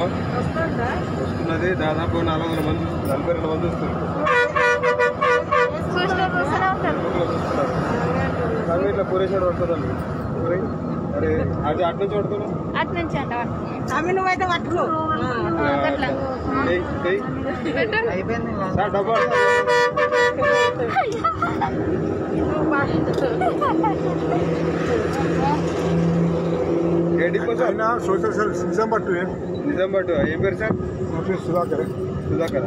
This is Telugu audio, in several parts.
అమ్మా వస్తుందా వస్తున్నది దాదాపు నాలుగు వందల మంది నలభై రెండు మంది వస్తున్నారు చూసిన చూస్తూనే ఉంటారు ఊర్లో వస్తున్నారు కానీ ఇట్లా పూరేసాడు పడుతుందండి పూరే అరే అది అటు నుంచి పడుతున్నాం అటు నుంచి అంట ఆమె నువ్వైతే పట్టుకో అట్లా సార్ డబ్బా ఏ డిపో సార్ ఆయన సోషల్ సర్వీస్ నిజాం పట్టు నిజాం పట్టు ఏం పేరు సార్ నా పేరు సుధాకర్ సుధాకర్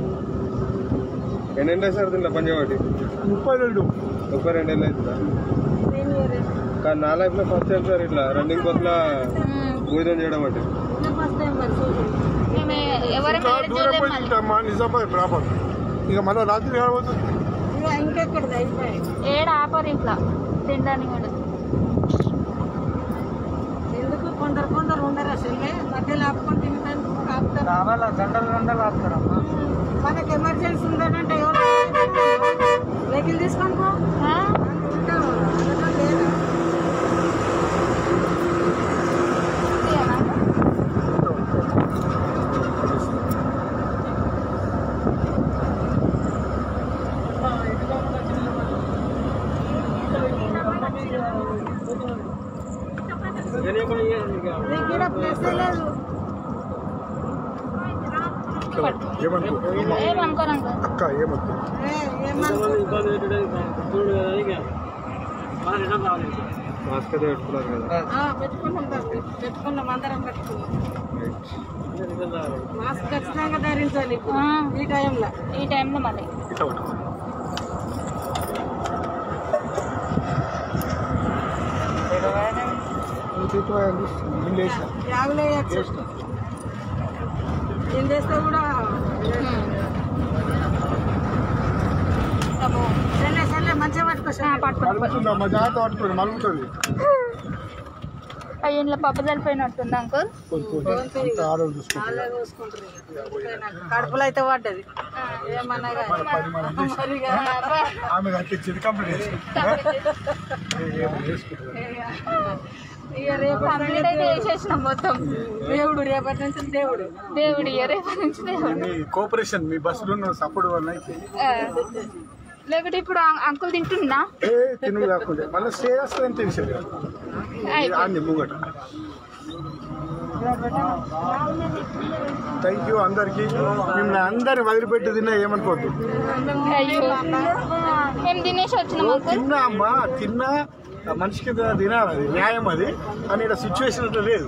ఎన్ని సార్ దీంట్లో పంజాబట్టి ముప్పై రెండు ముప్పై రెండు ఏళ్ళు అవుతుందా కానీ నా లైఫ్లో ఫస్ట్ టైం సార్ ఇట్లా రన్నింగ్ కొత్తలా భోజనం చేయడం అంటే ఫస్ట్ టైం మరి చూడు. మేము ఎవరు ఇంకా దూరం పోయి అమ్మా నిజామాబాద్ ప్రాపర్ ఇక మళ్ళీ రాత్రి ఏడబోతుంది ఇక ఇంకెక్కడిది అయిపోయి ఏడ ఆపరు ఇట్లా తినడానికి కూడా ఎందుకు కొందరు కొందరు ఉండరు అసలే మధ్యలో ఆపుకొని తినడానికి ఆపుతారు రావాలా గంటలు గంటలు ఆపుతారమ్మా మనకి ఎమర్జెన్సీ ఉందంటే ఎవరు వెహికల్ తీసుకొని పో ఆ? ఉంటాం అందులో లేదా ఇదేనా? నీకు ఈడ ప్లేస్ లేదు ఏమనుకో ఏమనుకోను అంకుల్ అక్క ఏమనుకో ఏ, ఏమనుకో మాస్క్ అయితే పెట్టుకున్నారు కదా ఆ, పెట్టుకున్నాం బాబు. పెట్టుకున్నాం అందరం పెట్టుకున్నాం మాస్క్ ఖచ్చితంగా ధరించాలి ఇప్పుడు ఆ. ఈ టైంలో ఈ టైంలో మళ్ళీ ఇట్లా పట్టుకో లేచిన యాగులో వేయచ్చు ఏం చేస్తే కూడా సరే సరే మంచిగా పట్టుకో సార్ మలుగుతుంది అమ్మ జాగ్రత్త పట్టుకోండి మలుగుతుంది అయ్యి ఇంట్లో పప్పు చల్లిపోయినట్టుంది అంకుల్ అంత ఆరోగ్యం చూసుకోండి వాళ్ళే చూసుకుంటారు ఇక. కడుపులో అయితే పడ్డది ఏమన్నా కానీ. మరి ఇక ఆమె కట్టించింది కంప్లీట్ చేసి ఇక రేపు కంప్లీట్ అయితే వేసేసినాం మొత్తం దేవుడు రేపటి నుంచి దేవుడు దేవుడి రేపు నుంచి దేవుడు మీ కోఆపరేషన్ మీ బస్సులో ఉన్న సపోర్ట్ వల్ల అయితే ఆ. లేకపోతే ఇప్పుడు అం- అంకుల్ తింటున్నా ఏ తినుడు కాకుండా మళ్ళీ స్టే వస్తుందని తెలిసేది ఆంది ముంగట థ్యాంక్ యూ అందరికి మిమ్మల్ని అందరిని వదిలిపెట్టి తిన్నా ఏమనుకోవద్దు అయ్యో మేము తినేసి వచ్చినాం ఓ, అంకుల్ తిన్నా అమ్మా తిన్నా ఆ మనిషికి తినాలి అది న్యాయం అది అని ఇక్కడ సిచ్యువేషన్ అట్లా లేదు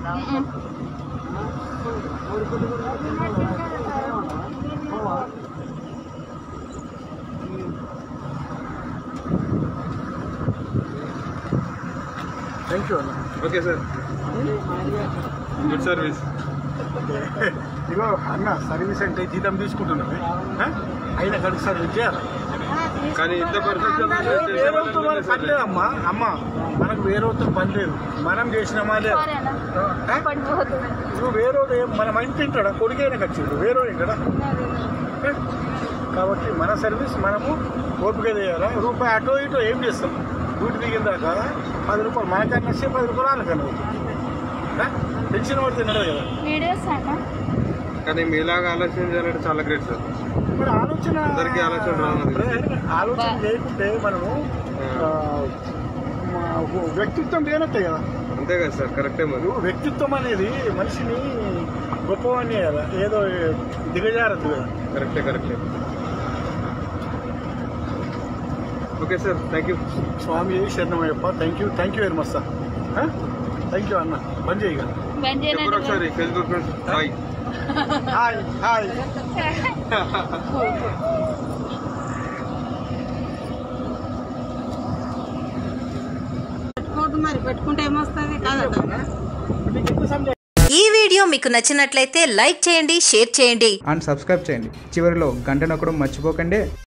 థ్యాంక్ యూ అన్న ఓకే సార్ గుడ్ సర్వీస్ ఇగో అన్న సర్వీస్ అంటే జీతం తీసుకుంటున్నామే ఆ? అయినా కడుగు సర్వీస్ చేయాలి కానీ ఇంత పర్ఫెక్ట్ వేరేతో మనకు పని లేదమ్మా అమ్మ మనకు వేరేతో పని లేదు మనం చేసినామా లేదు సారీ అన్న ఆ? పడిపోతుంది నువ్వు వేరే మన మంచి తింటాడా కొడుకైనా ఖర్చు వేరే ఇక్కడ కాబట్టి మన సర్వీస్ మనము ఓపిక చేయాలా రూపాయి అటో ఇటో ఏం చేస్తాం డ్యూటీ దిగిన దాకా పది రూపాయలు మనకన్నా వస్తే పది రూపాయలు వాళ్ళకన్నా అవుతుంది ఆ? పెన్షన్ పడితే తినడు కదా వీడియోస్ అన్న కానీ మీలాగా ఆలోచన చేయాలంటే చాలా గ్రేట్ సార్ మరి ఆలోచన అందరికీ ఆలోచన రావాలి. అప్పుడే ఆలోచన చేయకుంటే మనము ఆ, మా వ్యక్తిత్వం లేనట్టే కదా అంతే కదా సార్ కరెక్టే మరి నువ్వు వ్యక్తిత్వం అనేది మనిషిని గొప్పవన్నీ కదా ఏదో దిగజారద్దు కదా కరెక్టే కరెక్టే ఓకే సార్ థ్యాంక్ యూ స్వామి శరణమయ్యప్ప thank you thank you very much sir thank you అన్న బంద్ చేయగల బంద్ చెప్పరు చేయనండి ఒకసారి Facebook friends hi hi hi పెట్టుకోవద్దు మరి పెట్టుకుంటే ఏమొస్తుంది కాదట ఈ వీడియో మీకు నచ్చినట్లయితే లైక్ చేయండి షేర్ చేయండి అండ్ సబ్స్క్రైబ్ చేయండి చివరిలో గంట నొక్కడం మర్చిపోకండి